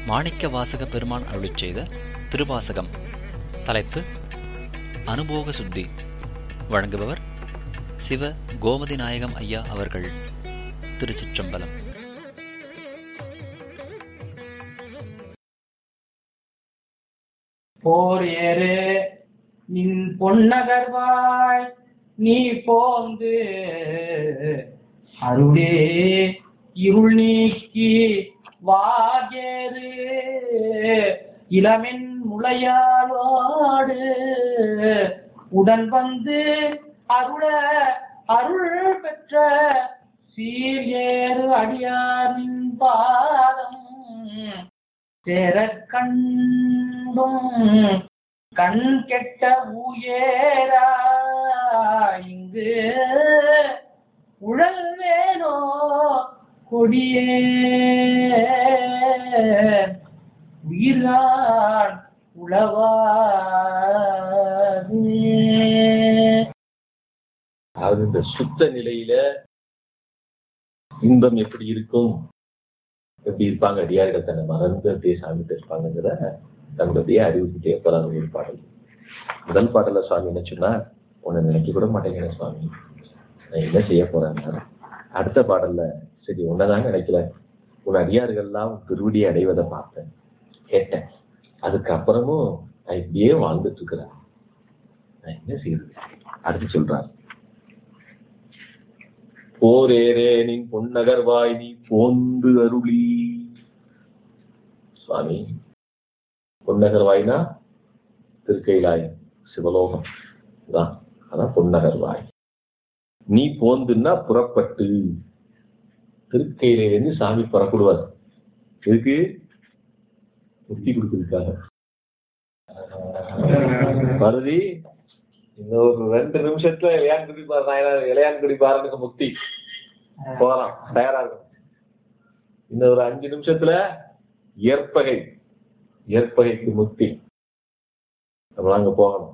மாணிக்க வாசக பெருமான் அருளிச் செய்த திருவாசகம் தலைப்பு அனுபோக சுத்தி வழங்குபவர் சிவ கோமதி நாயகம் ஐயா அவர்கள் திருச்சிற்றம்பலம் போர் ஏறு நின் பொன்னகர்வாய் நீ போந்து அருளே இருள் நீக்கி வாகேறு இளமென் முளையாளோடு உடன் வந்து அருள அருள் பெற்ற சீர் ஏறு அடியாரின் பாதம் சேரக் கண்டும் கண் கெட்ட ஊயேரா இங்கு உழல் வேணோ கொடியே உயிரான் உளவாது அதாவது இந்த சுத்த நிலையில இன்பம் எப்படி இருக்கும் எப்படி இருப்பாங்க அடியார்கள் தன்னை மறந்து அப்படியே சாமிட்டு இருப்பாங்கிற தங்களுடைய அறிவுக்கிட்டே போறாங்க ஒரு பாடல் முதல் பாடல சுவாமி என்ன சொன்னா உன்னை நினைக்க கூட மாட்டேங்கிறேன் சுவாமி நான் என்ன செய்ய போறேன்னா அடுத்த பாடல்ல சரி உன்னதான் நினைக்கல உன் அடியார்கள்லாம் உன் திருவடியை அடைவதை பார்த்தேன் கேட்டேன் அதுக்கப்புறமும் நான் இப்படியே வாழ்ந்துட்டு இருக்கிறேன் நான் என்ன செய்யறது அடுத்து சொல்றார் போரேரேனின் பொன்னகர்வாய் நீ போந்து அருளி சுவாமி பொன்னகர்வாய்னா திருக்கைலாயம் சிவலோகம் தான் அதான் பொன்னகர்வாய் நீ போந்துன்னா புறப்பட்டு திருக்கையிலேருந்து சாமி புறப்படுவார் எதுக்கு முக்தி கொடுக்கறதுக்காக மருதி இந்த ஒரு ரெண்டு நிமிஷத்துல இளையான் குடிப்பார் நான் இளையான் குடிப்பாருனுக்கு முக்தி போலாம் தயாரா இருக்கும் இந்த ஒரு அஞ்சு நிமிஷத்துல ஏற்பகை ஏற்பகைக்கு முக்தி நம்ம அங்க போகணும்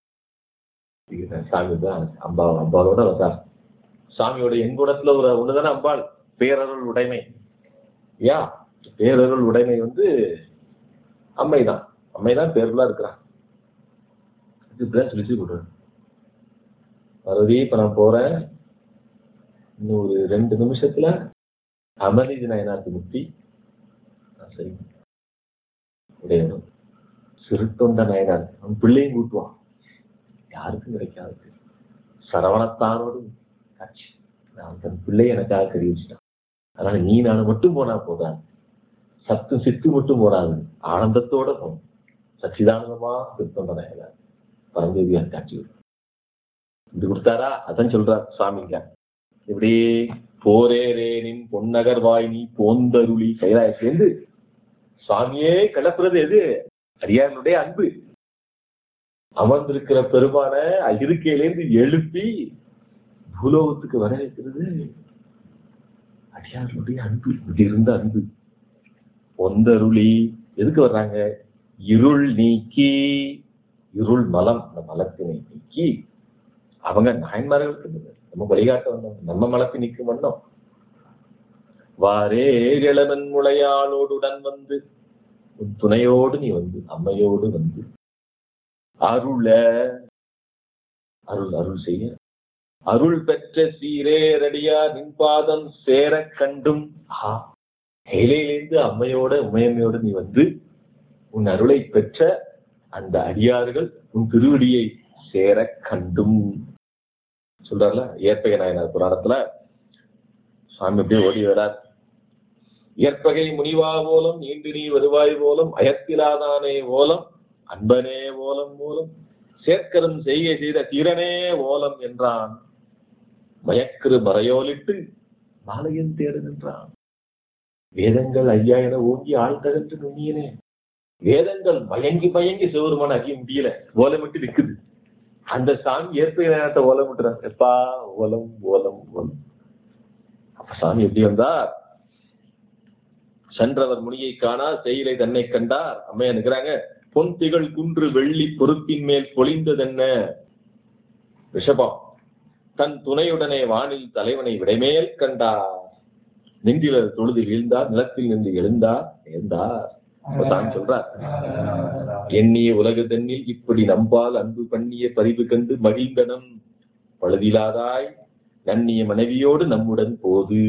இதுதான் சாமி தான் அம்பாள் அம்பாளோட வந்தார் சாமியோட எங்குடத்துல ஒரு ஒண்ணுதானே அம்பாள் பேரருள் உடைமை யா பேரருள் உடைமை வந்து அம்மைதான் அம்மைதான் பேருலா இருக்கிறான் இப்படிதான் சொல்லி கொடுறேன் மறுபடியும் இப்ப நான் போறேன் இன்னும் ஒரு ரெண்டு நிமிஷத்துல அமர்நீதி நயனாத்து முக்தி நான் சரி உடையணும் சிறுத்தொண்ட நயனார் அவன் பிள்ளையும் கூட்டுவான் யாருக்கும் கிடைக்காது சரவணத்தானோடு காட்சி நான் தன் பிள்ளை எனக்காக கறி வச்சுட்டான் அதனால நீ நான் மட்டும் போனா போதாது சத்து சித்து மட்டும் போடாது ஆனந்தத்தோட போகும் சச்சிதானந்தமா சிறுத்தொண்ட நயனார் பரஞ்சோதியார் காட்சி இது கொடுத்தாரா அதான் சொல்றார் சுவாமிங்க இப்படி போரேரேனின் பொன்னகர்வாய் நீ போந்தருளி கைலாயத்திலேருந்து சுவாமியே கிளப்புறது எது அடியாரனுடைய அன்பு அமர்ந்திருக்கிற பெருமான இருக்கையிலேருந்து எழுப்பி பூலோகத்துக்கு வர வைக்கிறது அடியாரனுடைய அன்பு இப்படி இருந்த அன்பு பொந்தருளி எதுக்கு வர்றாங்க இருள் நீக்கி இருள் மலம் அந்த மலத்தினை நீக்கி அவங்க நாயன்மார்களுக்கு நம்ம வழிகாட்ட வந்தோம் நம்ம மலத்தை நீக்கும் வண்ணம் வாரே இளவன் முளையாளோடுடன் வந்து உன் துணையோடு நீ வந்து அம்மையோடு வந்து அருள அருள் அருள் செய்ய அருள் பெற்ற சீரேரடியா நின்பாதம் சேர கண்டும் ஆ கையிலேருந்து அம்மையோட உமையம்மையோடு நீ வந்து உன் அருளை பெற்ற அந்த அடியார்கள் உன் திருவடியை சேர கண்டும் சொல்றாருல ஏற்பகை நாயனார் புராணத்துல சுவாமி அப்படியே ஓடி வரார் இயற்பகை முனிவா போலம் நீண்டு நீ வருவாய் போலும் அயத்திலாதானே ஓலம் அன்பனே ஓலம் மூலம் சேர்க்கரும் செய்ய செய்த தீரனே ஓலம் என்றான் மயக்கிரு மறையோலிட்டு மாலையன் தேடு நின்றான் வேதங்கள் ஐயா என ஓங்கி ஆழ்த்தகன்று நுண்ணியனே வேதங்கள் மயங்கி மயங்கி சிவருமான அறிய முடியல ஓலமிட்டு நிக்குது அந்த சாமி ஏற்பை நேரத்தை ஓலமிட்டுறான் எப்பா ஓலம் ஓலம் ஓலம் அப்ப சாமி எப்படி வந்தார் சென்றவர் முனியை காணா செயலை தன்னை கண்டார் அம்மையா நிற்கிறாங்க பொன் திகழ் குன்று வெள்ளி பொறுப்பின் மேல் பொழிந்ததென்ன ரிஷபம் தன் துணையுடனே வானில் தலைவனை விடைமேல் கண்டார் நெஞ்சிலர் தொழுது வீழ்ந்தார் நிலத்தில் நின்று எழுந்தார் எழுந்தார் அப்ப சாமி சொல்றார் எண்ணிய உலக தன்னில் இப்படி நம்பால் அன்பு பண்ணிய பரிவு கண்டு மகிழ்ந்தனம் பழுதிலாதாய் நன்னிய மனைவியோடு நம்முடன் போது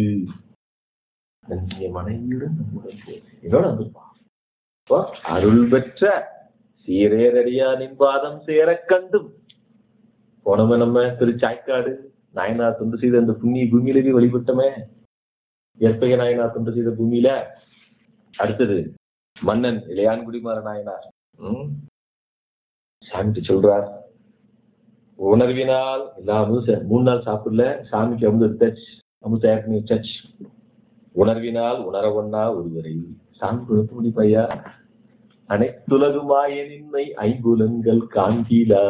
நன்னிய மனைவியுடன் நம்முடன் போது என்னோட வந்திருப்பா அப்போ அருள் பெற்ற சீரேரடியானின் பாதம் சேரக் கண்டும் போனோமே நம்ம திருச்சாய்க்காடு நாயனார் தொண்டு செய்த அந்த புண்ணிய பூமியில போய் வழிபட்டோமே ஏற்பைய நாயனார் தொண்டு செய்த பூமியில அடுத்தது மன்னன் இளையான்குடிமார நாயனார் ம்? சாமிட்டு சொல்றார் உணர்வினால் எல்லா அமுதும் சே- மூணு நாள் சாப்பிடல சாமிக்கு அமுது எடுத்தாச்சு அமுது தயார் பண்ணி வச்சாச்சு உணர்வினால் உணர ஒண்ணா ஒருவரை சாமி கொடுத்து முடிப்பையா அனைத்துலகுமாயனின்மை ஐம்புலன்கள் காண்கீலா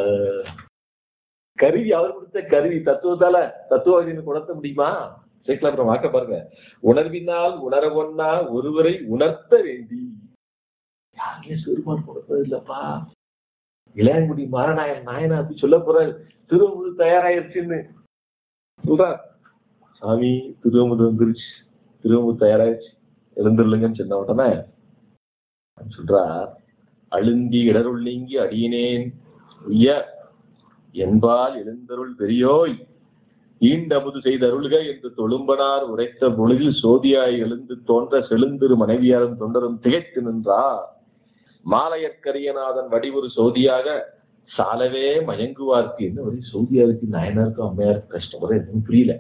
கருவி அவர் கொடுத்த கருவி தத்துவத்தால தத்துவ உணர்த்த முடியுமா சேர்க்கலாம் அப்புறம் வாக்க பாருங்க உணர்வினால் உணர ஒண்ணா ஒருவரை உணர்த்த வேண்டி யாருமே சிறுபாடு கொடுத்தது இல்லப்பா இளையங்குடி மாரநாயன் நாயனா அப்படி சொல்ல போறாரு திருமுழு தயாராயிருச்சுன்னு சொல்றார் சாமி திருவமுது வந்துருச்சு திருவமுது தயாராயிருச்சு எழுந்துருளுங்கன்னு சொன்ன உடனே சொல்றார் அழுந்தி இடருள் நீங்கி அடியினேன் உய்ய என்பால் எழுந்தருள் பெரியோய் ஈண்டமுது செய்த அருள்க என்று தொழும்பனார் உரைத்த பொழுதில் சோதியாய் எழுந்து தோன்ற செழுந்திரு மனைவியாரும் தொண்டரும் திகைத்து நின்றார் மாலையற்கரியநாதன் வடிவொரு சோதியாக சாலவே மயங்குவார்க்கு என்ன ஒரு சோதியாருக்கு நாயனாருக்கும் அம்மையாருக்கும் கஷ்டப்பட எதுவும் புரியல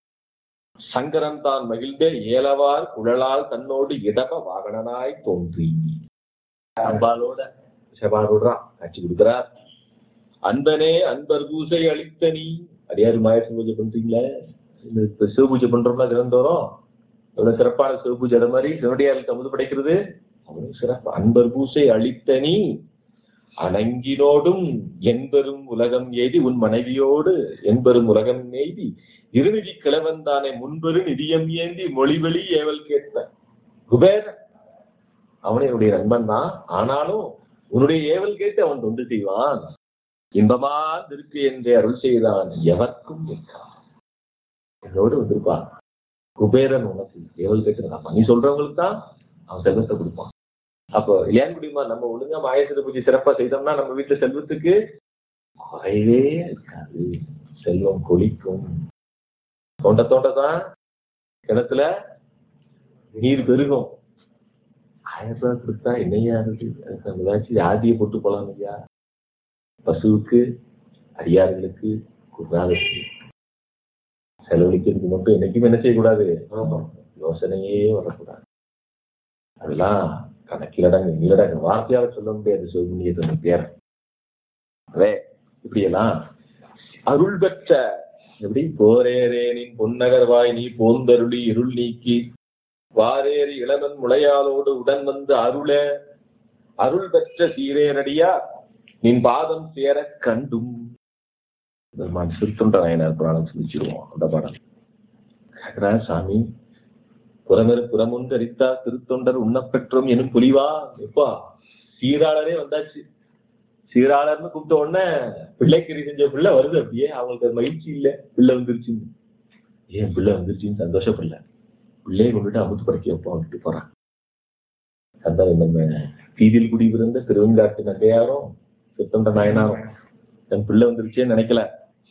சங்கரன் தான் மகிழ்ந்த ஏலவார் குழலால் தன்னோடு இடப வாகனனாய் தோன்றி அம்பாலோட செபாரோடுறான் காட்சி கொடுக்கிறார் அன்பனே அன்பர் பூசை அளித்த நீ அடியாரு மாயச பூஜை பண்றீங்களே இந்த இப்ப சிவ பூஜை பண்றோம்ல தினந்தோறும் எவ்வளவு சிறப்பான சிவ பூஜை அது மாதிரி சிவனடியாருக்கு அமுது படைக்கிறது அவ்வளவு சிறப்பு அன்பர் பூசை அளித்த நீ அணங்கினோடும் என்பெரும் உலகம் எய்தி உன் மனைவியோடு என்பெரும் உலகம் எய்தி இருநிதி கிழவன் தானே முன்பெரு நிதியம் ஏந்தி மொழிவெளி ஏவல் கேட்ப குபேரன் அவனே என்னுடைய நண்பன் தான் ஆனாலும் உன்னுடைய ஏவல் கேட்டு அவன் தொண்டு செய்வான் இன்பமா இருக்கு என்றே அருள் செய்தான் எவர்க்கும் நிற்கான் என்னோடு வந்திருப்பான் குபேரன் உனக்கு ஏவல் கேட்டு நீ சொல்றவங்களுக்கு தான் அவன் செல்வத்தை கொடுப்பான் அப்போ இளையான்குடிமா நம்ம ஒழுங்கா மாயசிர பூஜை சிறப்பா செய்தோம்னா நம்ம வீட்டுல செல்வத்துக்கு குறைவே இருக்காது செல்வம் கொளிக்கும் தோண்ட தோண்ட தான் கிணத்துல நீர் பெருகும் ஆயிரம் ரூபாய் கொடுத்தா என்னையா இருக்கு அதுக்கு நம்ம ஏதாச்சும் ஆதியை போட்டு போலாம் ஐயா பசுவுக்கு அடியார்களுக்கு குருநாதருக்கு செலவழிக்கிறதுக்கு மட்டும் என்னைக்குமே என்ன செய்யக்கூடாது யோசனையே வரக்கூடாது அதெல்லாம் கணக்கிலடங்கு இல்லடங்கு வார்த்தையால சொல்ல முடியாது சிவபுண்ணியத்தின் பேர் அதே இப்படியெல்லாம் அருள் பெற்ற எப்படி போரேரேனின் பொன்னகர்வாய் நீ போந்தருளி இருள் நீக்கி வாரேறி இளமன் முளையாலோடு உடன் வந்து அருள அருள் பெற்ற சீரேரடியா நின் பாதம் சேர கண்டும் பெருமான் சிறுத்தொண்ட நாயனார் புராணம் சொல்லிச்சிருவோம் அந்த பாடம் கேக்குறா சாமி புறமெரு புறமுண்டு அரித்தார் திருத்தொண்டர் உண்ணப்பெற்றோம் எனும் புலிவா எப்பா சீராளரே வந்தாச்சு சீராளர்னு கூப்பிட்ட உடனே பிள்ளைக்கறி செஞ்ச பிள்ளை வருது அப்படியே அவங்களுக்கு அது மகிழ்ச்சி இல்லை பிள்ளை வந்துருச்சுன்னு ஏன் பிள்ளை வந்துருச்சுன்னு சந்தோஷப்படல பிள்ளையை கொண்டுட்டு அமுத்து படைக்க வைப்போம் விட்டு போறான் அதான் நம்ம தீதில் குடி பிறந்த திருவெங்காட்டு நகையாரும் சித்தொண்ட நாயனாரும் என் பிள்ளை வந்துருச்சேன்னு நினைக்கல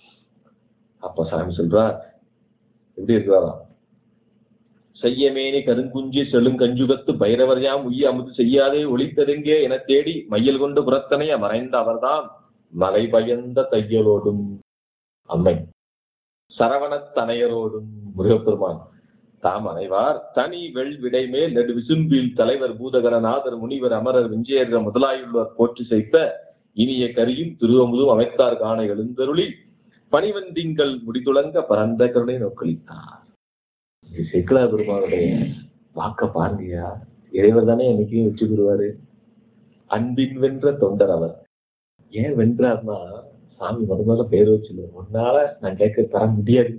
அப்ப சாமி சொல்றார் எப்படி இருக்கிறாராம் செய்யமேனி கருங்குஞ்சி செழுங்கஞ்சுகத்து பைரவர் யாம் உய்ய அமுது செய்யாதே ஒளித்ததெங்கே என தேடி மையல் கொண்டு புறத்தனைய மறைந்த அவர்தாம் மலை பயந்த தையலோடும் அம்மை சரவணத் தனையரோடும் முருகப்பெருமான் தாம் அனைவார் தனி வெள் விடைமேல் நெடு விசும்பில் தலைவர் பூதகரநாதர் முனிவர் அமரர் விஞ்சேர முதலாயுள்ளோர் போற்றி செய்த இனிய கரியும் திருவமுதும் அமைத்தார் காண எழுந்தருளி பணிவந்திங்கள் முடிதுளங்க பரந்த கருணை நோக்களித்தார் இது செக்குலா பெருமானுடைய வாக்க பாருங்கயா இறைவர் தானே என்னைக்கும் வெற்றி பெறுவாரு அன்பின் வென்ற தொண்டர் அவர் ஏன் வென்றார்னா சாமி முத முதல்ல பேர் வச்சுல உன்னால நான் கேட்க தர முடியாது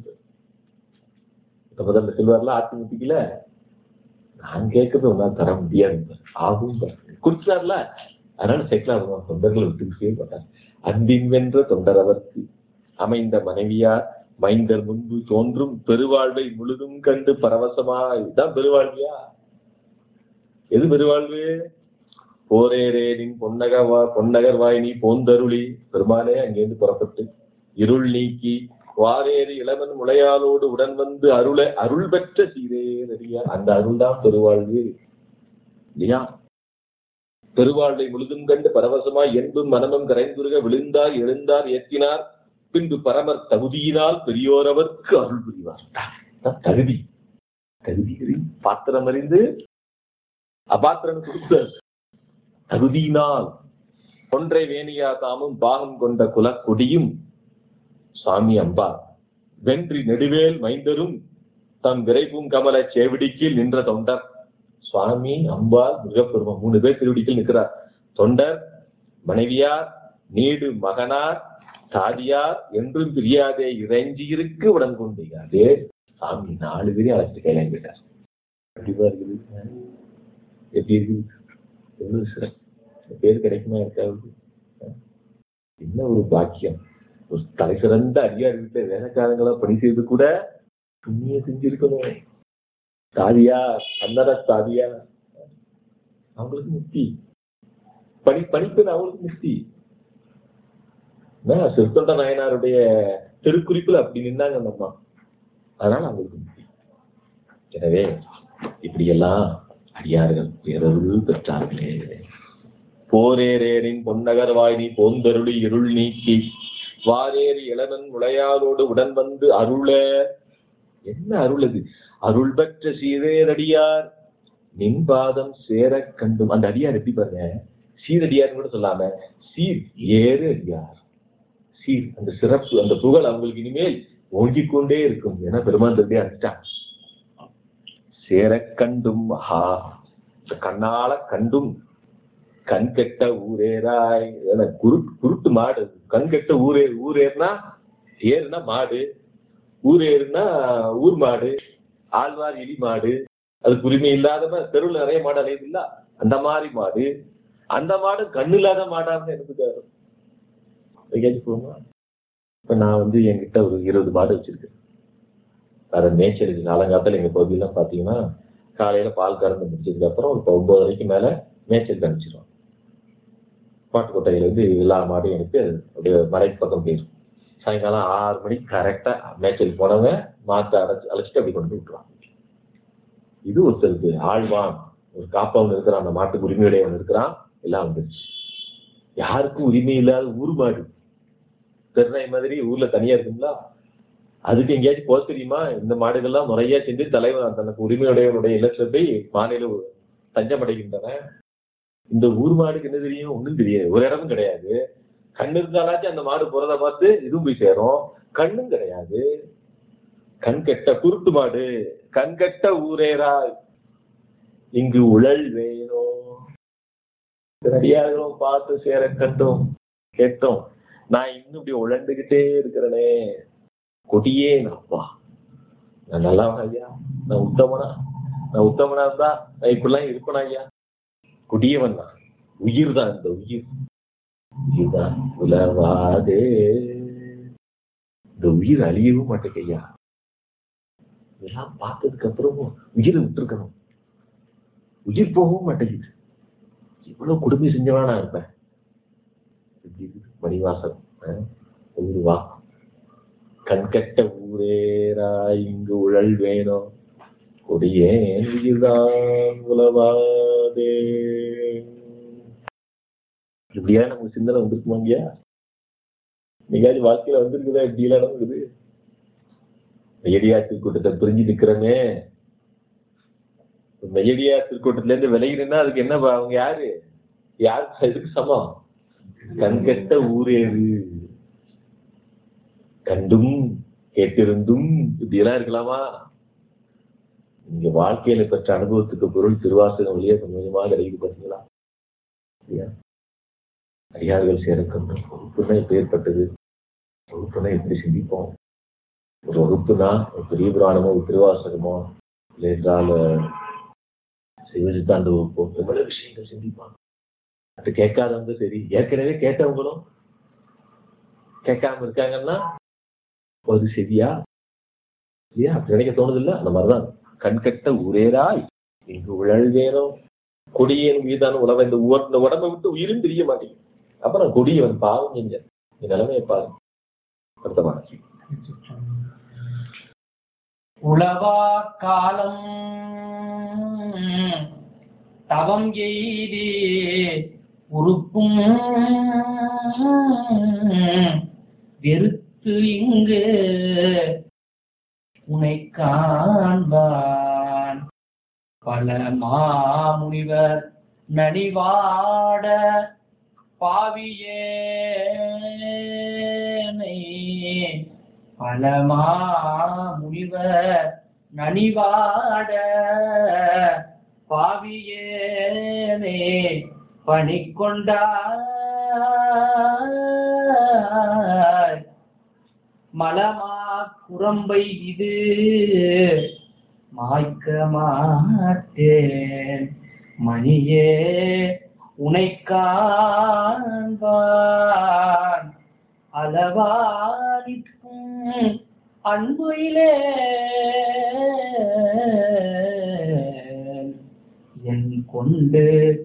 இப்ப முதல்ல சொல்வார்ல அதிமுகல நான் கேட்கறது உன்னால தர முடியாது ஆகும் குறிச்சார்ல அதனால செக்குலா பெருமான் தொண்டர்களை விட்டுக்கிட்டே மாட்டார் அன்பின் வென்ற தொண்டர் அவருக்கு அமைந்த மனைவியார் மைந்தர் முன்பு தோன்றும் பெருவாழ்வை முழுதும் கண்டு பரவசமா இதுதான் பெருவாழ்வியா எது பெருவாழ்வு போரேரேனின் பொன்னகவா பொன்னகர்வாய் நீ போந்தருளி பெருமானே அங்கேருந்து புறப்பட்டு இருள் நீக்கி வாரேறு இளவன் முளையாலோடு உடன் வந்து அருள அருள் பெற்ற சீரே நடிகா அந்த அருள் தான் பெருவாழ்வு இல்லையா பெருவாழ்வை முழுதும் கண்டு பரவசமாய் என்பும் மனமும் கரைந்துருக விழுந்தார் எழுந்தார் ஏற்றினார் பின்பு பரமர் தகுதியினால் பெரியோரவர்க்கு அருள் புரிவார் அதான் தகுதி தகுதி அறிந்து, பாத்திரம் அறிந்து அபாத்திரன் கொடுத்தார் தகுதியினால் ஒன்றை வேணியா தாமும் பாகம் கொண்ட குலக் கொடியும் சாமி அம்பா வென்றி நெடுவேல் மைந்தரும் தம் விரைவும் கமல சேவிடிக்கில் நின்ற தொண்டர் சுவாமி அம்பாள் முருகப்பெருமான் மூணு பேர் திருவடிக்கில் நிற்கிறார் தொண்டர் மனைவியார் நீடு மகனார் தாதியார் என்றும் பிரியாதே இறைஞ்சி இருக்கு உடன் கொண்டே சாமி நாலு பேரையும் அழைச்சிட்டு கையில போயிட்டார் கண்டிப்பா இருக்குது எப்படி இருக்குது எவ்வளவு சிறப்பு இந்த பேர் கிடைக்குமா இருக்காது என்ன ஒரு பாக்கியம் ஒரு தலை சிறந்த அதிகாரி வீட்டுல வேலைக்காரங்களா பணி செய்து கூட புண்ணிய செஞ்சிருக்கணும் தாதியா அன்னர தாதியா அவங்களுக்கு முக்தி பணி பணிப்பெண் அவங்களுக்கு முக்தி என்ன, சிறுத்தொண்ட நாயனாருடைய திருக்குறிப்புல அப்படி நின்னாங்க அந்த அம்மா அதனால அவங்களுக்கு முக்தி எனவே இப்படியெல்லாம் அடியார்கள் பேரருள் பெற்றார்களே போரேரேரின் பொன்னகர்வாய் நீ போந்தருளி இருள் நீக்கி வாரேறி இளவன் முளையாரோடு உடன் வந்து அருள என்ன அருள் அது அருள் பெற்ற சீரேரடியார் நின்பாதம் சேரக் கண்டும் அந்த அடியார் எப்படி பாருங்க சீரடியார்னு கூட சொல்லாம சீர் ஏறு அடியார் சீர் அந்த சிறப்பு அந்த புகழ் அவங்களுக்கு இனிமேல் ஓங்கிக் கொண்டே இருக்கும் ஏன்னா பெருமான் திருப்பி அடிச்சிட்டான் சேரக் கண்டும் ஆஹா இந்த கண்ணால கண்டும் கண் கெட்ட ஊரேராய் இதெல்லாம் குருட்டு குருட்டு மாடு கண் கெட்ட ஊரே ஊரேர்னா ஏறுனா மாடு ஊரேறுனா ஊர் மாடு ஆழ்வார் எலி மாடு அதுக்கு உரிமை இல்லாதவ தெருவில் நிறைய மாடு அலையுது இல்ல அந்த மாதிரி மாடு அந்த மாடு கண்ணு இல்லாத மாடான்னு எனக்கு எங்கேயாச்சும் போகுமா இப்ப நான் வந்து என்கிட்ட ஒரு இருபது மாடு வச்சிருக்கேன் அதை மேய்ச்சலுக்கு காலங்காலத்துல எங்க பகுதியெல்லாம் பாத்தீங்கன்னா காலையில பால் கறந்து முடிச்சதுக்கு அப்புறம் ஒரு ஒன்பது வரைக்கும் மேல மேய்ச்சலுக்கு அனுப்பிச்சிருவோம் பாட்டு கொட்டையில இருந்து எல்லா மாடும் எனக்கு அப்படியே மலைக்கு பக்கம் போயிடும் சாயங்காலம் ஆறு மணிக்கு கரெக்டா மேய்ச்சலுக்கு போனவங்க மாட்டை அடைச்சு அழைச்சிட்டு அப்படி கொண்டு போய் விட்டுருவாங்க இது ஒருத்தருக்கு ஆழ்வான் ஒரு காப்பவன் இருக்கிறான் அந்த மாட்டுக்கு உரிமையுடையவன் இருக்கிறான் எல்லாம் வந்துருச்சு யாருக்கும் உரிமை இல்லாத ஊர் மாடு தெருநாய் மாதிரி ஊர்ல தனியா இருக்குங்களா அதுக்கு எங்கேயாச்சும் போக தெரியுமா இந்த மாடுகள்லாம் முறையா செஞ்சு தலைவன் தனக்கு உரிமையுடையவனுடைய இல்லத்துல மாநில தஞ்சம் அடைகின்றன இந்த ஊர் மாடுக்கு என்ன தெரியும் ஒண்ணும் தெரியாது ஒரு இடமும் கிடையாது கண் இருந்தாலாச்சும் அந்த மாடு போறத பார்த்து இதுவும் போய் சேரும் கண்ணும் கிடையாது கண் கெட்ட குருட்டு மாடு கண் கெட்ட ஊரேரா இங்கு உழல் வேணும் ரெடியாகிறோம் பார்த்து சேர கண்டோம் கேட்டோம் நான் இன்னும் இப்படி உழண்டுகிட்டே இருக்கிறேனே கொடியே அப்பா நான் நல்லவன் ஐயா நான் உத்தமனா நான் உத்தமனா இருந்தா நான் இப்படிலாம் இருப்பேனா ஐயா கொடியவன் தான் உயிர் தான் இந்த உயிர் உயிர் தான் உலவாதே இந்த உயிர் அழியவும் மாட்டேங்க ஐயா இதெல்லாம் பார்த்ததுக்கு அப்புறமும் உயிரை விட்டுருக்கணும் உயிர் போகவும் மாட்டேங்குது இவ்வளவு கொடுமை செஞ்சவனா நான் இருப்பேன் எப்படி இருக்குது? மணிவாசன் அஹ், ஊர் வா கண்கட்ட ஊரேரா இங்கு உழல் வேணும் கொடியேன் உயிர்தான் உலவாதே இப்படியா நமக்கு சிந்தனை வந்திருக்குமாங்கய்யா நீங்காச்சும் வாழ்க்கையில வந்திருக்குதா இப்படியெல்லாம் நடக்குது மெய்யடியா திருக்கூட்டத்தை பிரிஞ்சு நிக்கிறமே மெய்யடியா திருக்கூட்டத்துல இருந்து விலகினா அதுக்கு என்ன ப- அவங்க யாரு யாருக்கு இதுக்கு சமம் கண்கட்ட ஊரேது கண்டும் கேட்டிருந்தும் இப்படியெல்லாம் இருக்கலாமா இங்க வாழ்க்கையில பெற்ற அனுபவத்துக்கு பொருள் திருவாசகம் வழியா கொஞ்சம் கொஞ்சமா கிடைக்குது பாத்தீங்களா இல்லையா? அடியார்கள் சேரக்கணும் வகுப்புனா இப்ப ஏற்பட்டது வகுப்புனா எப்படி சிந்திப்போம் ஒரு வகுப்புனா ஒரு பெரிய புராணமோ ஒரு திருவாசகமோ இல்லை என்றால் சிவசித்தாந்த வகுப்போ எவ்வளவு விஷயங்கள் சிந்திப்பாங்க அது கேட்காதவங்க சரி ஏற்கனவே கேட்டவங்களும் கேட்காம இருக்காங்கன்னா அப்போ அது சரியா இல்லையா அப்படி நினைக்க தோணுது இல்ல அந்த மாதிரிதான் கண்கட்ட ஊரேராய் இங்கு உழல் வேணும் கொடியேன் மீதான உணவை இந்த உவ- இந்த உடம்பை விட்டு உயிரும் பிரிய மாட்டேங்குது அப்புறம் கொடியவன் பாவம் செஞ்ச இந்த நிலைமையை பாருங்க அர்த்தமான உளவா காலம் தவம் எய்தி உறுப்பும் வெறுத்து இங்கு உனை காண்பான் பல மாமுனிவர் நடிவாட பாவியேனை பல மாமுனிவர் நனிவாட பாவியேனே பணிக்கொண்டாய் மலமா குரம்பை இது மாய்க்க மாட்டேன் மணியே உனை காண்பான் அளவானிக்கும் அன்புயிலே என் கொண்டு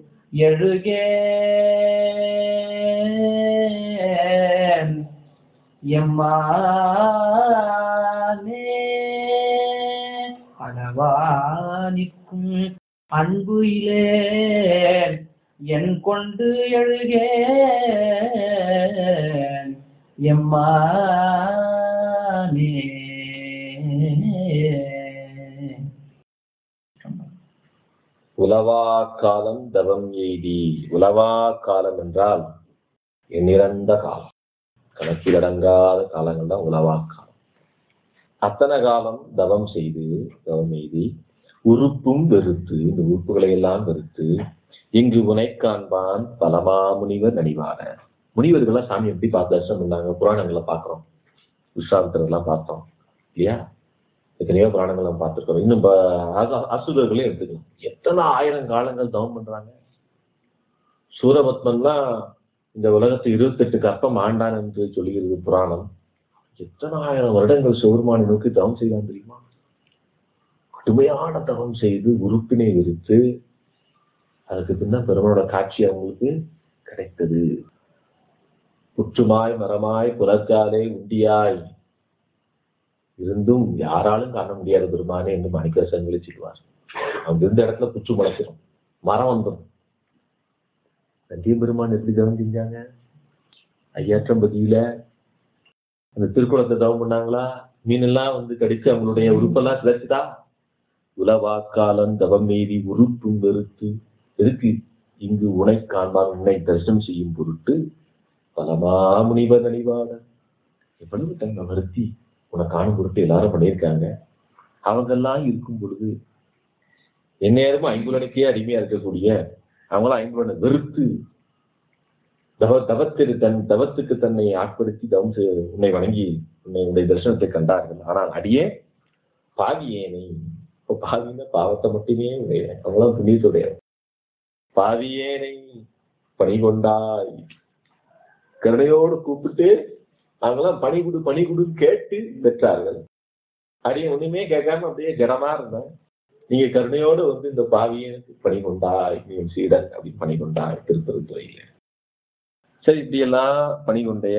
எழுகேன் எம்மானே அளவானிக்கும் அன்பு இலேன் என் கொண்டு எழுகேன் எம்மானே உலவா காலம் தவம் எய்தி உலவா காலம் என்றால் எண்ணிறந்த காலம் கணக்கிலடங்காத காலங்கள் தான் உலவா காலம் அத்தனை காலம் தவம் செய்து தவம் எய்தி உறுப்பும் வெறுத்து இந்த உறுப்புகளை எல்லாம் வெறுத்து இங்கு உனை காண்பான் பலமா முனிவர் நடிவான முனிவர்கள்லாம் சாமி எப்படி பார்த்து தரிசனம் பண்ணாங்க புராணங்களை பார்க்கிறோம் விஸ்வாமித்திரர்லாம் பார்த்தோம் இல்லையா எத்தனையோ புராணங்கள் நம்ம பார்த்துருக்கோம் இன்னும் ப- அச- அசுரர்களே எடுத்துக்கலாம் எத்தனை ஆயிரம் காலங்கள் தவம் பண்றாங்க சூரபத்மன்லாம் இந்த உலகத்தை இருபத்தெட்டு கற்பம் ஆண்டான் என்று சொல்லுகிறது புராணம் எத்தனை ஆயிரம் வருடங்கள் சிவருமானை நோக்கி தவம் செய்தான் தெரியுமா கடுமையான தவம் செய்து உறுப்பினை விரித்து அதுக்கு பின்ன பெருமானோட காட்சி அவங்களுக்கு கிடைத்தது புற்றுமாய் மரமாய் புறச்சாலே உண்டியாய் இருந்தும் யாராலும் காண முடியாத பெருமானே என்று மாணிக்கவாசன் விழிச்சிடுவார் அவங்க இருந்த இடத்துல புற்று முளைச்சிடும் மரம் வந்துடும் நந்தியம் பெருமான் எப்படி தவம் செஞ்சாங்க ஐயாற்றம்பதியில அந்த திருக்குளத்தை தவம் பண்ணாங்களா மீனெல்லாம் வந்து கடிச்சு அவங்களுடைய உறுப்பெல்லாம் சிதைச்சுதா உலவாக்காலன் தவம் மீறி உறுப்பும் வெறுத்து எதுக்கு இங்கு உனை காண்பான் உன்னை தரிசனம் செய்யும் பொருட்டு பலமா முனிவர் நடிவாளர் எவ்வளவு தன்னை வருத்தி உன்னை காணும் பொருட்டு எல்லாரும் பண்ணியிருக்காங்க அவங்கெல்லாம் இருக்கும் பொழுது எந்நேரமும் ஐம்புலனுக்கே அடிமையா இருக்கக்கூடிய அவங்களாம் ஐம்புலனை வெறுத்து தவ தவத்திற்கு தன் தவத்துக்கு தன்னை ஆட்படுத்தி தவம் செய்ய உன்னை வணங்கி உன்னை உன்னுடைய தரிசனத்தை கண்டார்கள் ஆனால் அடியே பாவியேனை இப்போ பாவின்னா பாவத்தை மட்டுமே உடைய அவங்களாம் புண்ணியத்துடைய பாவியேனை பணி கொண்டாய் கருணையோடு கூப்பிட்டு அவங்களாம் பணி கொடு பணி கொடுன்னு கேட்டு பெற்றார்கள் அடியே ஒண்ணுமே கேட்காம அப்படியே ஜடமா இருந்தேன் நீங்க கருணையோடு வந்து இந்த பாவியை பணி கொண்டாய் நீ உன் சீடன் அப்படி பணி கொண்டாய் திருப்பெருந்துறையில சரி இப்படியெல்லாம் பணி கொண்டைய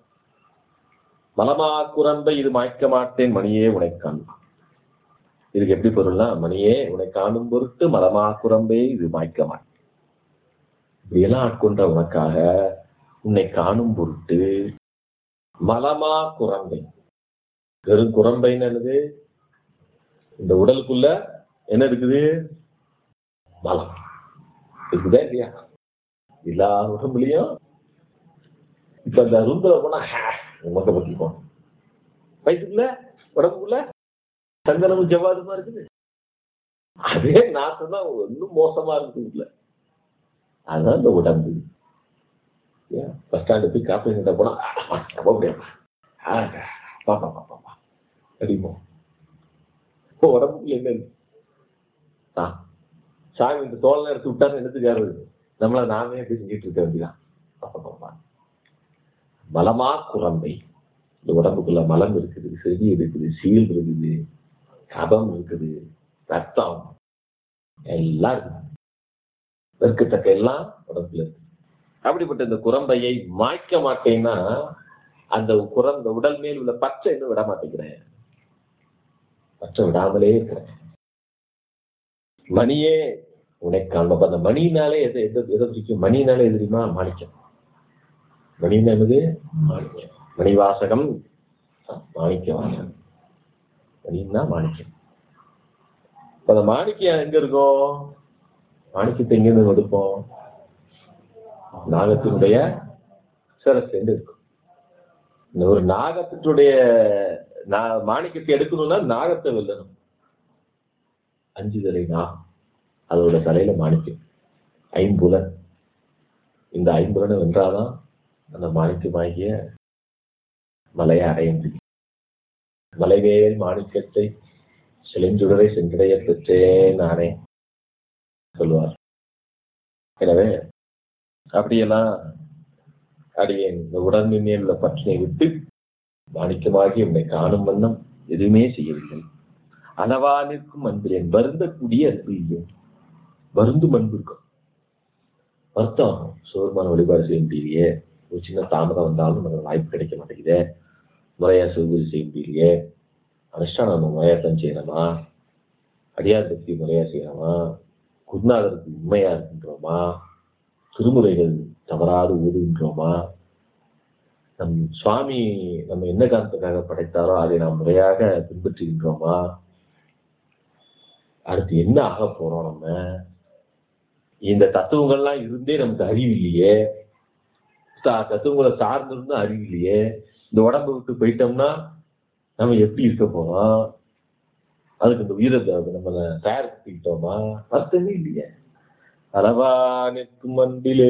மலமா குரம்பை இது மாய்க்க மாட்டேன் மணியே உனை காண்பான் இதுக்கு எப்படி பொருள்னா மணியே உனை காணும் பொருட்டு மலமா குரம்பே இது மாய்க்க மாட்டேன் இப்படியெல்லாம் ஆட்கொண்ட உனக்காக உன்னை காணும் பொருட்டு மலமா குரம்பை வெறும் குரம்பைன்னு என்னது இந்த உடலுக்குள்ள என்ன இருக்குது மலம் இருக்குதா இல்லையா எல்லா உடம்புலையும் இப்ப இந்த ருந்திர போனா உமக்க பத்திப்போம் வயிற்றுக்குள்ள உடம்புக்குள்ள சந்தனமும் ஜவ்வாதுமா இருக்குது அதே நாட்டம் தான் இன்னும் மோசமா இருக்குது உள்ள அதுதான் இந்த உடம்பு பஸ் ஸ்டாண்டு போய் காப்பி கிட்ட போனா ரொம்ப முடியாமா பாப்பா பாப்பா பா அடிமோ இப்போ உடம்புக்குள்ள என்ன இருக்கு? ஆ சாமி இந்த தோலை எடுத்து விட்டாரு என்னத்துக்காரு நம்மள நாமே எப்படி செஞ்சுட்டு இருக்க வேண்டியதான் பாப்பா பாப்பா மலமா குரம்பை இந்த உடம்புக்குள்ள மலம் இருக்குது செடி இருக்குது சீல் இருக்குது கபம் இருக்குது ரத்தம் எல்லாம் இருக்குது வெறுக்கத்தக்க எல்லாம் உடம்புல இருக்கு அப்படிப்பட்ட இந்த குரம்பையை மாய்க்க மாட்டேன்னா அந்த குரம் இந்த உடல் மேல் உள்ள பற்றை இன்னும் விட மாட்டேங்கிறேன் பற்றை விடாமலே இருக்கிறேன் மணியே உன்னை காண்ப அந்த மணினாலே எதை எதை எதை பிடிக்கும் மணினாலே எது தெரியுமா மாணிக்கம் மணினா என்னது மாணிக்கம் மணிவாசகம் மாணிக்க வாசகம் மணின்னா மாணிக்கம் இப்ப அந்த மாணிக்கம் எங்க இருக்கும் மாணிக்கத்தை எங்க இருந்து எடுப்போம் நாகத்தினுடைய சிரஸ்லேருந்து இருக்கும் இந்த ஒரு நாகத்தினுடைய நா- மாணிக்கத்தை எடுக்கணும்னா நாகத்தை வெல்லணும் அஞ்சு தலை நாகம் அதோட தலையில மாணிக்கம் ஐம்புலன் இந்த ஐம்புலனை வென்றாதான் அந்த மாணிக்கமாகிய மலையை அடைய முடியும் மலைவேல் மாணிக்கத்தை செழிஞ்சுடரை சென்றடைய பெற்றேன் நானே சொல்லுவார் எனவே அப்படியெல்லாம் அடியேன் இந்த உடம்பின் மேல் உள்ள பற்றினை விட்டு மாணிக்கமாகி உன்னை காணும் வண்ணம் எதுவுமே செய்யவில்லை அளவா நிற்கும் அன்பில் வருந்தக்கூடிய அன்பு இல்லை வருந்தும் அன்பு இருக்கும் வருத்தம் சிவபெருமான வழிபாடு செய்ய முடியலையே ஒரு சின்ன தாமதம் வந்தாலும் நமக்கு வாய்ப்பு கிடைக்க மாட்டேங்குதே முறையா சிவபூஜை செய்ய முடியலையே அனுஷ்டானம் நம்ம முறையா தான் செய்யணுமா அடியார் பக்தி முறையா செய்யணுமா குருநாதருக்கு உண்மையா இருக்கின்றோமா திருமுறைகள் தவறாது ஓதுகின்றோமா நம் சுவாமி நம்ம என்ன காரணத்துக்காக படைத்தாரோ அதை நாம் முறையாக பின்பற்றுகின்றோமா அடுத்து என்ன ஆக போறோம் நம்ம இந்த தத்துவங்கள்லாம் இருந்தே நமக்கு அறிவு இல்லையே சா- தத்துவங்களை சார்ந்திருந்த அறிவு இல்லையே இந்த உடம்பை விட்டு போயிட்டோம்னா நம்ம எப்படி இருக்க போறோம் அதுக்கு இந்த உயிரை த- நம்ம தயாரிச்சுக்கிட்டோமா அர்த்தமே இல்லையே அளவா நிற்கும் அன்பிலே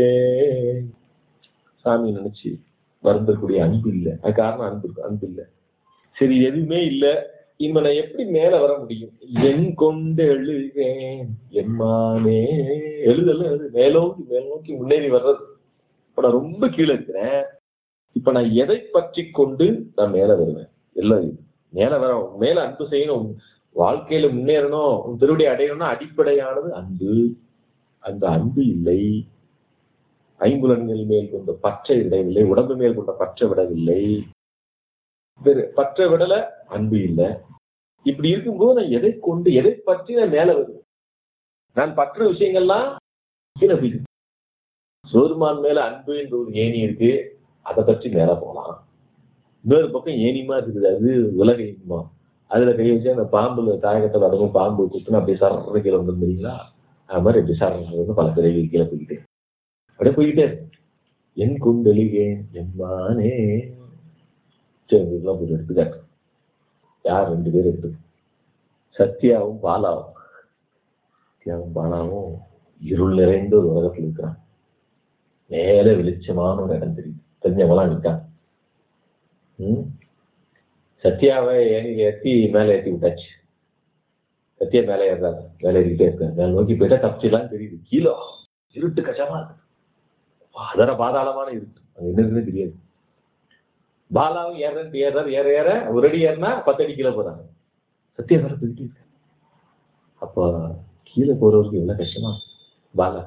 சாமி நினைச்சு வருந்தக்கூடிய அன்பு இல்லை அது காரணம் அன்பு இருக்கு அன்பு இல்லை சரி எதுவுமே இல்லை இவனை நான் எப்படி மேல வர முடியும் என் கொண்டு எழுகிறேன் எம்மானே எழுதல எழுது மேலோக்கி மேல் நோக்கி முன்னேறி வர்றது இப்ப நான் ரொம்ப கீழே இருக்கிறேன் இப்ப நான் எதை பற்றி கொண்டு நான் மேல வருவேன் எல்லாம் இது. மேல வர மேல அன்பு செய்யணும் வாழ்க்கையில முன்னேறணும் உன் திருவடி அடையணும்னா அடிப்படையானது அன்பு அந்த அன்பு இல்லை ஐம்புலன்கள் மேல் கொண்ட பற்றை விடவில்லை உடம்பு மேல் கொண்ட பற்றை விடவில்லை வேறு பற்றை விடல அன்பு இல்லை இப்படி இருக்கும்போது நான் எதை கொண்டு எதை பற்றி நான் மேல வருவேன் நான் பற்ற விஷயங்கள்லாம் கீழே போயிடுது சோர்மான் மேல அன்பு என்ற ஒரு ஏணி இருக்கு அதை பற்றி மேல போகலாம் இன்னொரு பக்கம் ஏனிமா இருக்குது அது உலக இன்பமா அதுல கை வச்சு அந்த பாம்புல தாயகத்தில் அடங்கும் பாம்பு குத்துனா அப்படியே சரண கீழே வந்து தெரியுங்களா அது மாதிரி எப்படி சரண வந்து பல பிறகு கீழே போய்கிட்டே அப்படியே போய்கிட்டே இருக்கு. என் குண்டலிகேன் எம்மானே சரி இதெல்லாம் ஒரு எடுத்துக்காட்டு யார் ரெண்டு பேர் எடுத்து சத்யாவும் பாலாவும் சத்யாவும் பாலாவும் இருள் நிறைந்த ஒரு உலகத்தில் இருக்கிறான் மேல வெளிச்சமான ஒரு இடம் தெரியுது தெரிஞ்சவங்களாம் நிற்கான் ம் சத்யாவை ஏறி ஏற்றி மேலே ஏற்றி விட்டாச்சு சத்யா மேலே ஏறாங்க மேலே ஏறிக்கிட்டே இருக்காங்க மேலே நோக்கி போயிட்டா தப்பிச்சுலாம் தெரியுது கீழே இருட்டு கஷ்டமா இருக்கு அதர பாதாளமான இருட்டு அங்க என்ன இருக்குன்னு தெரியாது பாலாவும் ஏறது ஏறாரு ஏற ஏற ஒரு அடி ஏறினா பத்து அடி கீழே போறாங்க சத்யா வேற போயிட்டே இருக்கு அப்போ கீழே போறவருக்கு எவ்வளவு கஷ்டமா இருக்கும். பாலா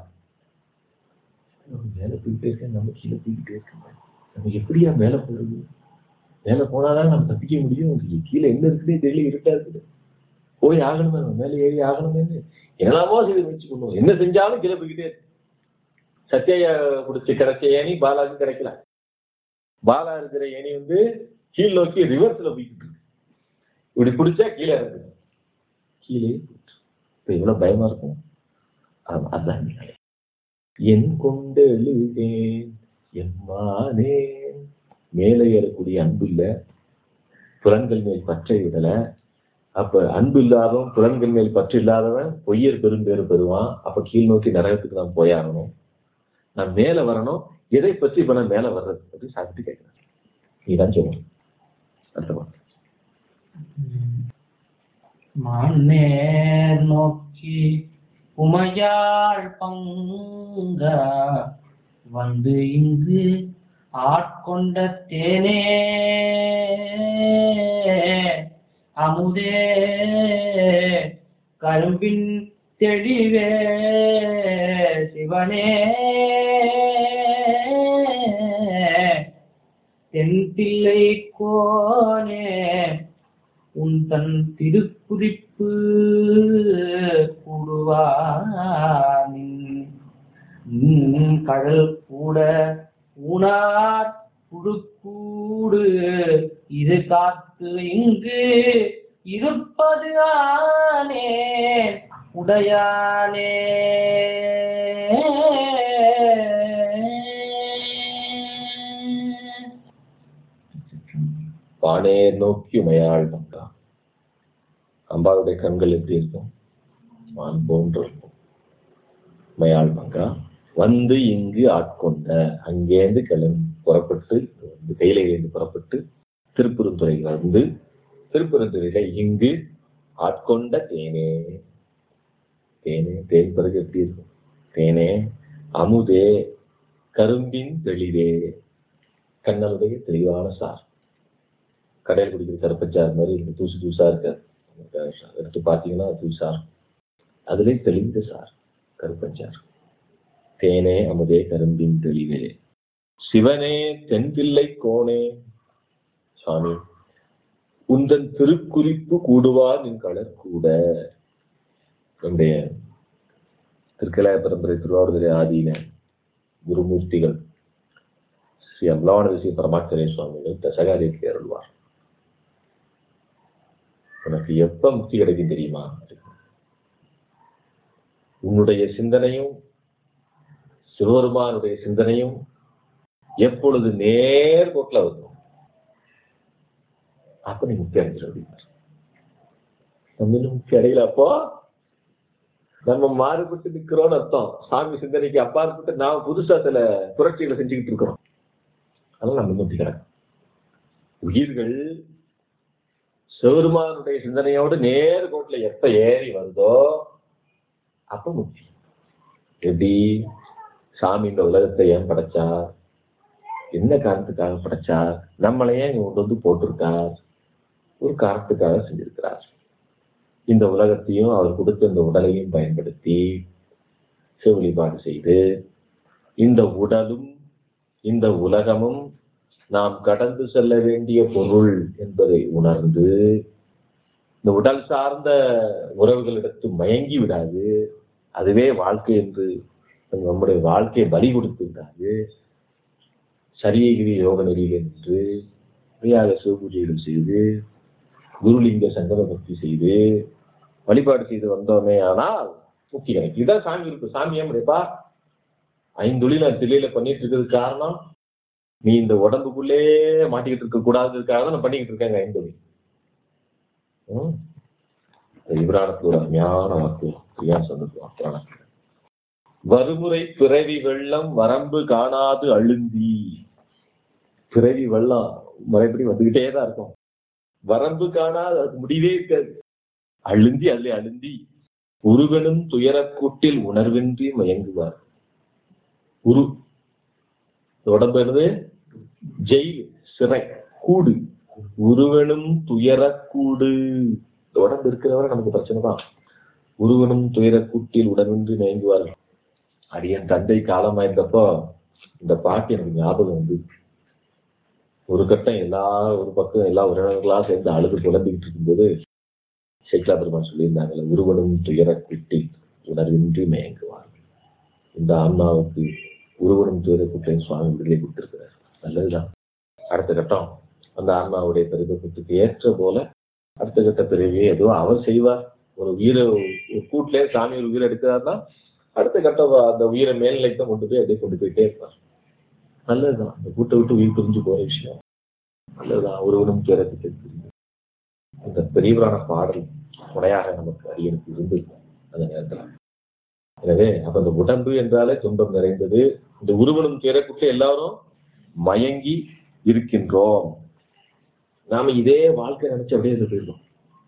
மேல போயிட்டே இருக்கேன் நம்ம கீழே போய்கிட்டே இருக்கோம் நம்ம எப்படியா மேல போறது மேல போனாதான் நம்ம தப்பிக்க முடியும் இங்க கீழே என்ன இருக்குதே தெரியல இருட்டா இருக்குது போய் ஆகணுமே நம்ம மேலே ஏறி ஆகணுமேன்னு என்னெல்லாமோ செய்து முயற்சி பண்ணுவோம் என்ன செஞ்சாலும் கீழே போய்கிட்டே இருக்கு சத்யா பிடிச்சி கிடைச்ச ஏணி பாலாவுக்கு கிடைக்கல பாலா இருக்கிற ஏணி வந்து கீழ் நோக்கி ரிவர்ஸ்ல போய்கிட்டு இருக்கு இப்படி பிடிச்சா கீழே இருக்கு கீழே இப்ப எவ்வளவு பயமா இருக்கும் ஆமா, அதான் நிலை. என் கொண்டு எழுதேன் எம்மானே மேலே ஏறக்கூடிய அன்பு இல்ல புலன்கள் மேல் பற்றை விடல அப்ப அன்பு இல்லாதவன் புலன்கள் மேல் பற்று இல்லாதவன் பொய்யர் பெரும்பேறு பெறுவான் அப்ப கீழ் நோக்கி நரகத்துக்கு நான் போயாகணும் நான் மேல வரணும் எதை பற்றி இப்ப நான் மேல வர்றது அப்படின்னு சாப்பிட்டு கேட்கிறேன் நீதான் சொல்லணும் அடுத்த பாட்டு. மண்ணேர் நோக்கி உமையாள் பங்க வந்து இங்கு ஆட்கொண்ட தேனே அமுதே கரும்பின் தெளிவே சிவனே தென்தில்லை கோனே உன் தன் திருக்குறிப்பு கூடுவானின் கடல் கூட ஊனார் புழுக்கூடு இது காத்து இங்கு இருப்பது ஆனே உடையானே வானேர் நோக்கி உமையாள் பங்கா அம்பாளுடைய கண்கள் எப்படி இருக்கும் வான் போன்று இருக்கும் உமையாள் பங்கா வந்து இங்கு ஆட்கொண்ட அங்கேருந்து கிளம்பி புறப்பட்டு வந்து கையிலிருந்து புறப்பட்டு திருப்பெருந்துறை வந்து திருப்பெருந்துறையில இங்கு ஆட்கொண்ட தேனே தேனே தேன் பிறகு எப்படி இருக்கும் தேனே அமுதே கரும்பின் தெளிவே கண்ணனுடைய தெளிவான சார் கடையில் குடிக்கிற கருப்பச்சார் மாதிரி இருக்கு தூசு தூசா இருக்காது எடுத்து பார்த்தீங்கன்னா அது தூசா இருக்கும் அதுலே தெளிந்த சார் கருப்பச்சார் தேனே அமுதே கரும்பின் தெளிவே சிவனே தென்பிள்ளை கோனே சுவாமி உந்தன் திருக்குறிப்பு கூடுவார் நின் கலர் கூட நம்முடைய திருக்கலாய பரம்பரை திருவாவூர்துறை ஆதீன குருமூர்த்திகள் ஸ்ரீ அம்பலாவண பரமாச்சரிய சுவாமிகள் தசகாதிக்கு அருள்வார் உனக்கு எப்ப முக்தி கிடைக்கும் தெரியுமா உன்னுடைய சிந்தனையும் சிவபெருமானுடைய சிந்தனையும் எப்பொழுது நேர்கோட்டில் வரும் அப்ப நீ முக்தி அடைஞ்சிட அப்படின்னார் நம்ம இன்னும் முக்தி அடையல அப்போ நம்ம மாறுபட்டு நிக்கிறோம்னு அர்த்தம் சாமி சிந்தனைக்கு அப்பாற்பட்டு நாம் புதுசா சில புரட்சிகளை செஞ்சுக்கிட்டு இருக்கிறோம் அதனால நம்ம முக்தி கிடக்கும் உயிர்கள் சிவருமானுடைய சிந்தனையோடு நேர்கோட்டில் எப்ப ஏறி வருதோ அப்ப முக்தி எப்படி சாமி இந்த உலகத்தை ஏன் படைச்சார் என்ன காரணத்துக்காக படைச்சார் நம்மளை ஏன் இங்க கொண்டு வந்து போட்டிருக்கார் ஒரு காரணத்துக்காக செஞ்சிருக்கிறார் இந்த உலகத்தையும் அவர் கொடுத்த இந்த உடலையும் பயன்படுத்தி சிவ வழிபாடு செய்து இந்த உடலும் இந்த உலகமும் நாம் கடந்து செல்ல வேண்டிய பொருள் என்பதை உணர்ந்து இந்த உடல் சார்ந்த உறவுகளிடத்து மயங்கி விடாது அதுவே வாழ்க்கை என்று நம்முடைய வாழ்க்கையை பலி கொடுத்து விடாது சரியகிரி யோக நெறியில் நின்று முறையாக சிவபூஜைகள் செய்து குருலிங்க சங்கம பக்தி செய்து வழிபாடு செய்து வந்தோமே ஆனால் முக்தி கிடைக்கும் இதான் சாமி இருக்கு சாமி ஏன் முடியப்பா ஐந்தொழில் நான் தில்லையில பண்ணிட்டு இருக்கிறது காரணம் நீ இந்த உடம்புக்குள்ளே மாட்டிக்கிட்டு இருக்க கூடாததுக்காக தான் நான் பண்ணிக்கிட்டு இருக்கேங்க ஐந்தொழில் ம். இந்த இவராணத்துல ஒரு அருமையான வாக்கு பிரியா சொன்னது புராணத்துல வருமுறை பிறவி வெள்ளம் வரம்பு காணாது அழுந்தி பிறவி வெள்ளம் முறைப்படி வந்துகிட்டே தான் இருக்கும் வரம்பு காணாது அது முடிவே இருக்காது அழுந்தி அதுல அழுந்தி உருவனும் துயரக்கூட்டில் உணர்வின்றி மயங்குவார் உரு இந்த உடம்பு என்னது ஜெயில் சிறை கூடு உருவனும் துயரக்கூடு இந்த உடம்பு இருக்கிறவரை நமக்கு பிரச்சனை தான் உருவனும் துயரக்கூட்டில் உணர்வின்றி மயங்குவார்கள் அடியன் தந்தை காலமாயிருந்தப்போ இந்த பாட்டு எனக்கு ஞாபகம் வந்து ஒரு கட்டம் எல்லா ஒரு பக்கம் எல்லா உறவினர்களா சேர்ந்து அழுது புலம்பிக்கிட்டு இருக்கும்போது சேக்லா பெருமான் சொல்லியிருந்தாங்கல்ல உருவனும் துயரக்கூட்டில் உணர்வின்றி மயங்குவார்கள் இந்த ஆன்மாவுக்கு உருவனும் துயரக்கூட்டில் சுவாமி விடுதலை கொடுத்திருக்கிறார் நல்லதுதான் அடுத்த கட்டம் அந்த ஆன்மாவுடைய பெருமத்துக்கு ஏற்ற போல அடுத்த கட்ட பிறவியை ஏதோ அவர் செய்வார் ஒரு உயிரை ஒரு கூட்டிலே சாமி ஒரு உயிரை எடுக்கிறாருன்னா அடுத்த கட்டம் அந்த உயிரை மேல்நிலைக்கு தான் கொண்டு போய் அப்படியே கொண்டு போயிட்டே இருப்பார் நல்லதுதான் அந்த கூட்டை விட்டு உயிர் பிரிஞ்சு போற விஷயம் நல்லதுதான் ஒருவனும் துயரத்துக்கு அந்த பெரியவரான பாடல் துணையாக நமக்கு அரியனுக்கு இருந்தது அந்த நேரத்துல எனவே அப்ப அந்த உடம்பு என்றாலே துன்பம் நிறைந்தது இந்த உருவனும் துயரக்குட்டு எல்லாரும் மயங்கி இருக்கின்றோம் நாம இதே வாழ்க்கை நினைச்சு அப்படியே இருந்து போயிடுறோம்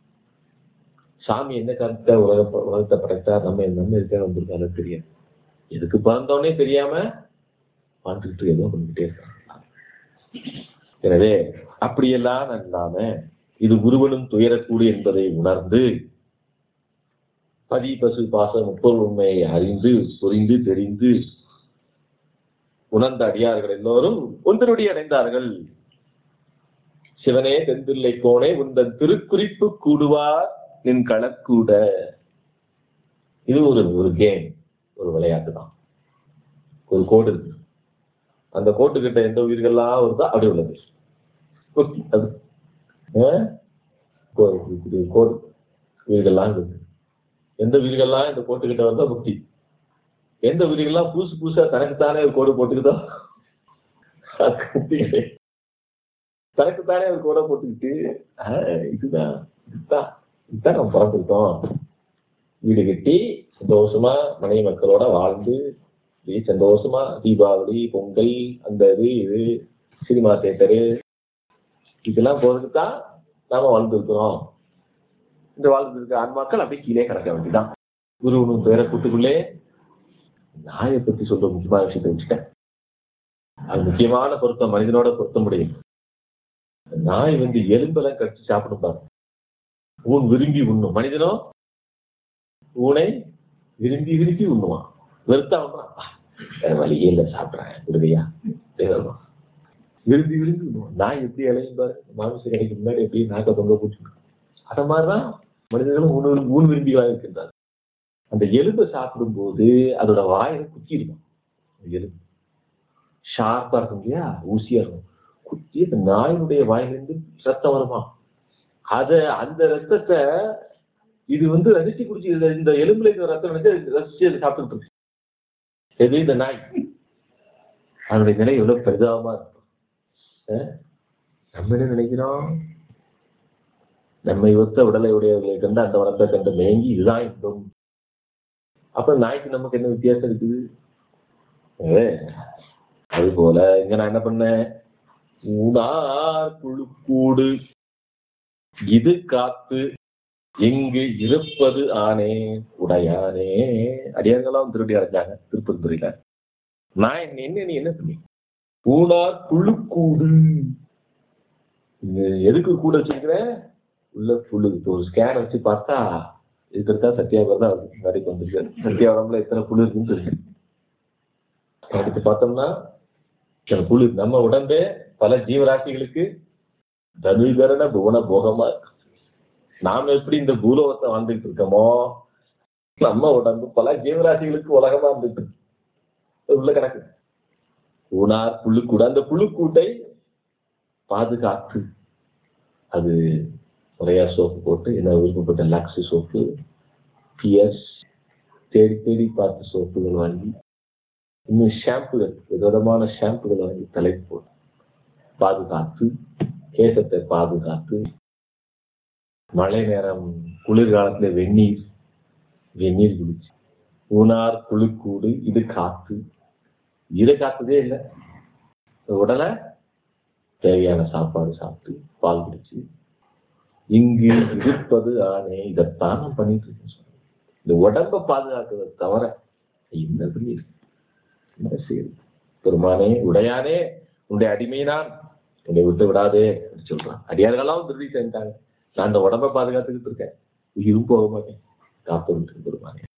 சாமி என்ன கருத்தை உலக உலகத்தை படைத்தார் நம்ம நம்ம இருக்க வந்திருக்காரு தெரியாது எதுக்கு பிறந்தோன்னே தெரியாம வாழ்ந்துக்கிட்டு ஏதோ பண்ணிக்கிட்டே இருக்காங்க எனவே அப்படியெல்லாம் இல்லாம இது உருவனும் துயரக்கூடு என்பதை உணர்ந்து பதி பசு பாச முப்பொருள் உண்மையை அறிந்து புரிந்து தெரிந்து உணர்ந்த அடியார்கள் எல்லோரும் ஒன்றொடி அடைந்தார்கள் சிவனே தென்பிள்ளை கோணே உந்தன் திருக்குறிப்பு கூடுவார் நின் களக்கூட இது ஒரு ஒரு கேம் ஒரு விளையாட்டு தான் ஒரு கோடு இருக்கு அந்த கோட்டுக்கிட்ட எந்த உயிர்கள்லாம் வருதோ அப்படி உள்ளது குத்தி அது ஆ? கோ- இது கோடு உயிர்கள்லாம் இருக்கு எந்த உயிர்கள்லாம் இந்த கோட்டுக்கிட்ட வந்தா முக்தி எந்த உயிர்கள்லாம் புதுசு புதுசா தனக்குத்தானே ஒரு கோடு போட்டுக்குதோ அது முக்தி கிடையாது. தனக்குத்தானே ஒரு கோடை போட்டுக்கிட்டு ஆ, இதுதான் இதுதான் இதுதான் நம்ம பிறந்திருக்கோம் வீடு கட்டி சந்தோஷமா மனைவி மக்களோட வாழ்ந்து இப்படி சந்தோஷமா தீபாவளி பொங்கல் அந்த இது இது சினிமா தியேட்டரு இதெல்லாம் போறதுக்கு தான் நாம வாழ்ந்துருக்கிறோம் இந்த வாழ்ந்துருக்க ஆன்மாக்கள் அப்படியே கீழே கிடக்க வேண்டியதான் குருவனும் பேரை கூட்டுக்குள்ளே நாயை பத்தி சொல்ற முக்கியமான விஷயத்தை வச்சுட்டேன் அது முக்கியமான பொருத்தம் மனிதனோட பொருத்த முடியும் நாய் வந்து எலும்பெல்லாம் கடிச்சு சாப்பிடும் பாரு ஊன் விரும்பி உண்ணும் மனிதனோ ஊனை விரும்பி விரும்பி உண்ணுவான் வெறுத்தா உண்ணுவான். "ஆ, வேற வழியே இல்லை சாப்பிட்றேன் விடுவையா விரும்பி விரும்பி உண்ணுவான் நாய் எப்படி இலையும் பாரு மாமிச கடைக்கு முன்னாடி எப்படி நாக்க தொங்க போட்டு அத மாதிரிதான் மனிதர்களும் ஊன் ஊன் விரும்பிகளாக இருக்கின்றார் அந்த எலும்பை சாப்பிடும்போது அதோட வாயில குத்தி இருக்கும் அந்த எலும்பு ஷார்ப்பா இருக்கும் இல்லையா ஊசியா இருக்கும் குத்தி அந்த நாயினுடைய வாயிலிருந்து ரத்தம் வருமா அத அந்த ரத்தத்தை இது வந்து ரசிச்சு குடிச்சு இந்த- இந்த எலும்புல இருக்கிற ரத்தம் வந்து ரசிச்சு அதை சாப்பிட்டுட்டு இருக்கு எது இந்த நாய் அதனுடைய நிலை எவ்வளவு பரிதாபமா இருக்கும் அஹ்? நம்ம என்ன நினைக்கிறோம் நம்மை ஒத்த உடலை உடையவர்களை கண்டு அந்த வளத்தை கண்டு மேங்கி இதுதான் இன்பம் அப்ப நாய்க்கு நமக்கு என்ன வித்தியாசம் இருக்குது அஹ், அது போல இங்க நான் என்ன பண்ணேன் ஊடார் புழுக்கூடு இது காத்து எங்கு இருப்பது ஆனே உடையானே அடியார்களாம் திருடி அடைஞ்சாங்க திருப்பந்துறையில நான் என்ன என்ன நீ என்ன பண்ணி ஊனார் புழுக்கூடு இது எதுக்கு கூட வச்சிருக்கிறேன் உள்ள புழு இப்போ ஒரு ஸ்கேன் வச்சு பார்த்தா இதுக்கு தான் சத்யாபர் தான் முன்னாடிக்கு வந்திருக்காரு சத்யா உடம்புல எத்தனை புழு இருக்குன்னு தெரியும் எடுத்து பார்த்தோம்னா இத்தனை புழு நம்ம உடம்பே பல ஜீவராசிகளுக்கு தனுகரண புவன போகமா இருக்கு நாம எப்படி இந்த பூலோகத்தை வாழ்ந்துட்டு இருக்கோமோ நம்ம உடம்பு பல ஜீவராசிகளுக்கு உலகமா இருந்துட்டு இருக்கு. அது உள்ள கணக்கு ஊனார் புழுக்கூடு அந்த புழுக்கூட்டை பாதுகாத்து அது முறையா சோப்பு போட்டு என்ன விருப்பப்பட்ட லாக்ஸி சோப்பு பிஎஸ் தேடி தேடி பார்த்து சோப்புகள் வாங்கி இன்னும் ஷாம்புகள் விதவிதமான ஷாம்புகளை வாங்கி தலைக்கு போட்டு பாதுகாத்து கேசத்தை பாதுகாத்து மழை நேரம் குளிர்காலத்துல வெந்நீர் வெந்நீர் குளிச்சு ஊனார் புழுக்கூடு இது காத்து இதை காத்ததே இல்லை உடலை தேவையான சாப்பாடு சாப்பிட்டு பால் குடிச்சு இங்கு இருப்பது ஆனே இதைத்தான் நான் பண்ணிட்டு இருக்கேன் சொன்னேன். இந்த உடம்ப பாதுகாக்கிறத தவிர என்ன பண்ணியிருக்கு என்ன செய்யுது பெருமானே உடையானே உன்னுடைய அடிமை நான் என்னை விட்டு விடாதே அப்படின்னு சொல்றான் அடியார்களெல்லாம் திருடி சேர்ந்தாங்க நான் அந்த உடம்ப பாதுகாத்துக்கிட்டு இருக்கேன் உயிரும் போக மாட்டேன் காப்பு விட்டு பெருமானே